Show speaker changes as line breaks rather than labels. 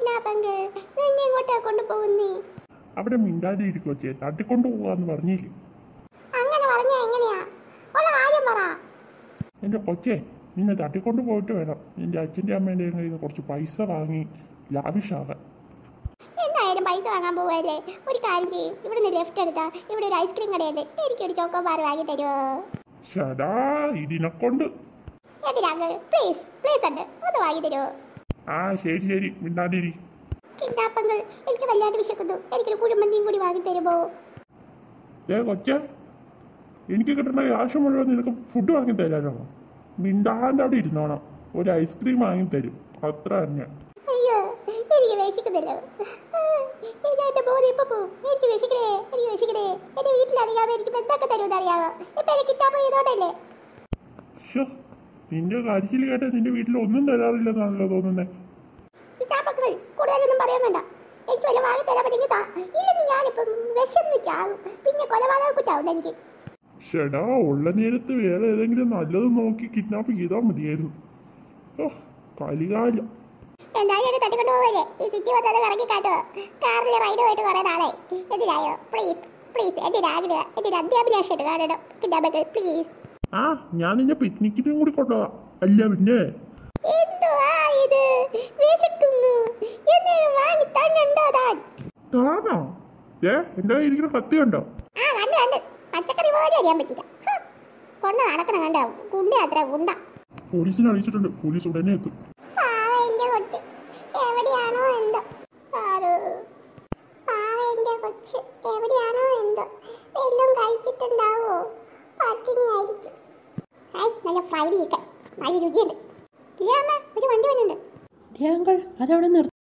കിഡ്നാപ്പങ്കിൾ നിന്നെ എങ്ങോട്ടാ കൊണ്ടുപോകുന്നേ
അവിടെ മിണ്ടാതെ ഇരിക്കും കൊച്ചേ തട്ടിക്കൊണ്ടു പോകാന്ന് പറഞ്ഞില്ലേ
അങ്ങനെ പറഞ്ഞാ എങ്ങനെയാ ഉള്ള കാര്യം പറ
എൻ്റെ കൊച്ചേ നിന്നെ തട്ടിക്കൊണ്ട് പോയിട്ട് വേണം നിന്റെ അച്ഛൻ്റെ അമ്മേൻ്റെ കയ്യിൽ നിന്ന് കുറച്ച് പൈസ വാങ്ങി ലാവിഷാകാൻ
എന്തായാലും പൈസ വാങ്ങാൻ പോവല്ലേ ഒരു കാര്യം ചെയ്യും ഇവിടെ നിന്ന് ലെഫ്റ്റ് എടുത്താ ഇവിടെ ഒരു ഐസ്ക്രീം കടയുണ്ട് എനിക്കൊരു ചോക്കോ ബാർ വാങ്ങി തരുമോ
ഷടാ ഇതിനെ കൊണ്ട്
എന്തിനാ പ്ലീസ് പ്ലീസ് ഉണ്ട് ഒന്ന് വാങ്ങി തരുമോ
ആ ശരി ശരി മിണ്ടാതിരി
കിഡ്നാപ്പങ്ങൾ എനിക്ക് വല്ലാണ്ട് വിശക്കുന്നു എനിക്കൊരു കുഴിമന്തിയും കൂടി വാങ്ങി തരുമോ
ഏ കൊച്ചേ എനിക്ക് കിട്ടുന്ന ക്യാഷ് മുഴുവൻ നിനക്ക് ഫുഡ് വാങ്ങി തരാനോ മിണ്ടാണ്ട് അവിടെ ഇരുന്നോണം ഒരു ഐസ്ക്രീം വാങ്ങി തരും അത്ര തന്നെ
അയ്യോ എനിക്ക് വിശക്കുന്നില്ല എന്റെ ബോധം ഇപ്പൊ പോവും എനിക്ക് വിശക്കണേ എനിക്ക് വിശക്കണേ എന്റെ വീട്ടിലധികം എനിക്ക് എന്തൊക്കെ തരുമെന്ന് അറിയാമോ ഇപ്പൊ എനിക്ക് കിട്ടാൻ ചെയ്തോണ്ടല്ലേ
ഷോ നിന്റെ കാര്യത്തിൽ കേട്ട നിന്റെ വീട്ടിൽ ഒന്നും തരാറില്ലെന്നാണല്ലോ തോന്നുന്നത്
കിട്ടാപ്പക്കൾ കൂടുതലൊന്നും പറയാൻ വേണ്ട എനിക്ക് വല്ല വാങ്ങി തരാൻ പറ്റുമെങ്കിൽ താ ഇല്ലെങ്കിൽ ഞാനിപ്പം വിശന്ന് ചാകും പിന്നെ കൊലപാതക കുറ്റാവും എനിക്ക്
ഷടാ ഉള്ള നേരത്ത് വേറെ ഏതെങ്കിലും നല്ലത് നോക്കി കിഡ്നാപ്പ് ചെയ്താൽ മതിയായിരുന്നു ഓ കലികാലം
എന്തായാലും എന്നെ തട്ടിക്കൊണ്ട് പോവല്ലേ ഈ സിറ്റി വന്നത് കറങ്ങി കാട്ടോ കാറിലെ റൈഡുമായിട്ട് കുറെ നാളെ എന്തിനായോ പ്ലീസ് പ്ലീസ് എന്റെ ഒരു ആഗ്രഹം എന്റെ ഒരു അത്യാഭിലാഷമായിട്ട് കാണണം കിട്ടാപ്പക്കൾ പ്ലീസ്
ആ ഞാൻ നിന്നെ പിക്നിക്കിനും കൂടി കൊണ്ടുപോകാം അല്ല പിന്നെ
എന്തുവാ ഇത് വിശക്കുന്നു എന്തെങ്കിലും വാങ്ങി തന്നുണ്ടോ താൻ
താണോ ഏ എൻ്റെ കയ്യിൽ ഇരിക്കുന്ന കത്തി കണ്ടോ
ആ കണ്ട് കണ്ട് പച്ചക്കറി പോലും അറിയാൻ പറ്റില്ല ഹ്. കൊണ്ട് നടക്കണം കണ്ട ഗുണ്ട അത്ര ഗുണ്ട
പോലീസിനെ അറിയിച്ചിട്ടുണ്ട് പോലീസ് ഉടനെ എത്തും
പാവ എന്റെ കൊച്ച് എവിടെയാണോ എന്തോ പാറു പാവ എന്റെ കൊച്ച് എവിടെയാണോ എന്തോ എല്ലാം കഴിച്ചിട്ടുണ്ടാവോ പട്ടിണിയായിരിക്കും ഐ നല്ല ഫ്രൈഡ് ചിക്കൻ നല്ല രുചിയുണ്ട് ഇല്ലേ അമ്മ ഒരു വണ്ടി വന്നുണ്ട്
അങ്കിൾ അതവിടെ നിർത്തി